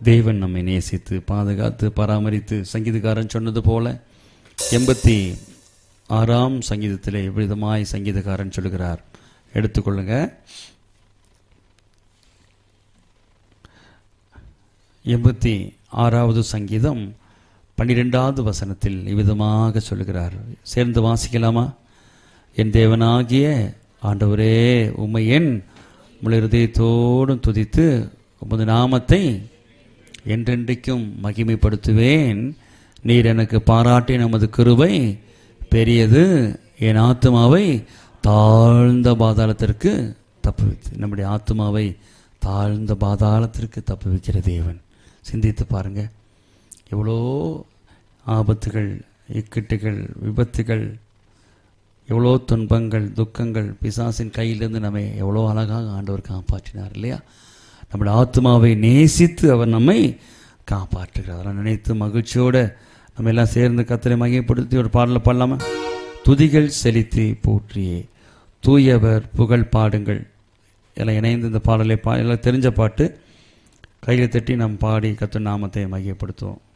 தேவன் நம்மை நேசித்து பாதுகாத்து பராமரித்து சங்கீதக்காரன் சொன்னது போல எண்பத்தி ஆறாம் சங்கீதத்திலே விதமாய் சங்கீதக்காரன் சொல்லுகிறார் எடுத்துக்கொள்ளுங்க எண்பத்தி ஆறாவது சங்கீதம் பன்னிரெண்டாவது வசனத்தில் இவ்விதமாக சொல்லுகிறார் சேர்ந்து வாசிக்கலாமா என் தேவனாகிய ஆண்டவரே உம்மை என் முழு இருதயத்தோடும் துதித்து உமது நாமத்தை என்றென்றைக்கும் மகிமைப்படுத்துவேன் நீர் எனக்கு பாராட்டிய நமது கிருபை பெரியது என் ஆத்மாவை தாழ்ந்த பாதாளத்திற்கு தப்புவித்து நம்முடைய ஆத்மாவை தாழ்ந்த பாதாளத்திற்கு தப்புவிக்கிற தேவன் சிந்தித்து பாருங்க எவ்வளோ ஆபத்துகள் இக்கட்டுகள் விபத்துகள் எவ்வளோ துன்பங்கள் துக்கங்கள் பிசாசின் கையிலிருந்து நம்மை எவ்வளோ அழகாக ஆண்டவர் காப்பாற்றினார் இல்லையா நம்முடைய ஆத்மாவை நேசித்து அவர் நம்மை காப்பாற்றுகிறார் அதெல்லாம் நினைத்து மகிழ்ச்சியோடு நம்ம எல்லாம் சேர்ந்து கத்தரை மகிமைப்படுத்தி ஒரு பாடலை பாடலாமா துதிகள் செலுத்தி போற்றியே தூயவர் புகழ் பாடுங்கள் எல்லாம் இணைந்து இந்த பாடலை பா எல்லாம் தெரிஞ்ச பாட்டு கையில் தட்டி நாம் பாடி கத்து நாமத்தை மகிமைப்படுத்துவோம்